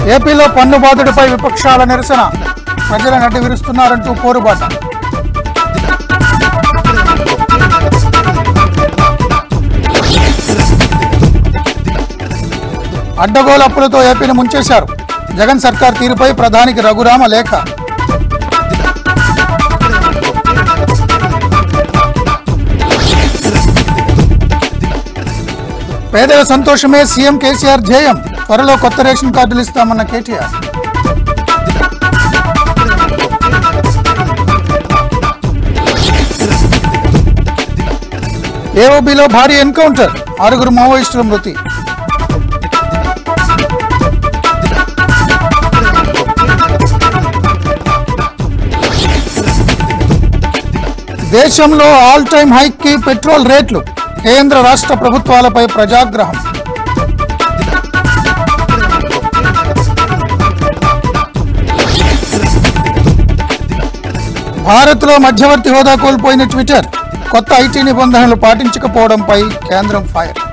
ఏపీలో పన్ను బాధుడిపై విపక్షాల నిరసన ప్రజల నటి విరుస్తున్నారంటూ పోరుబాట అడ్డగోలు అప్పులతో ఏపీని ముంచేశారు జగన్ సర్కార్ తీరుపై ప్రధానికి రఘురామ లేఖ పేదల సంతోషమే సీఎం కేసీఆర్ ధ్యేయం త్వరలో కొత్త రేషన్ కార్డులు ఇస్తామన్న కేటీఆర్ ఏఓబిలో భారీ ఎన్కౌంటర్ ఆరుగురు మావోయిస్టుల మృతి దేశంలో ఆల్ టైమ్ హైక్ కి పెట్రోల్ రేట్లు కేంద్ర రాష్ట్ర ప్రభుత్వాలపై ప్రజాగ్రహం భారత్లో మధ్యవర్తి హోదా కోల్పోయిన ట్విట్టర్ కొత్త ఐటీ నిబంధనలు పాటించకపోవడంపై కేంద్రం ఫైర్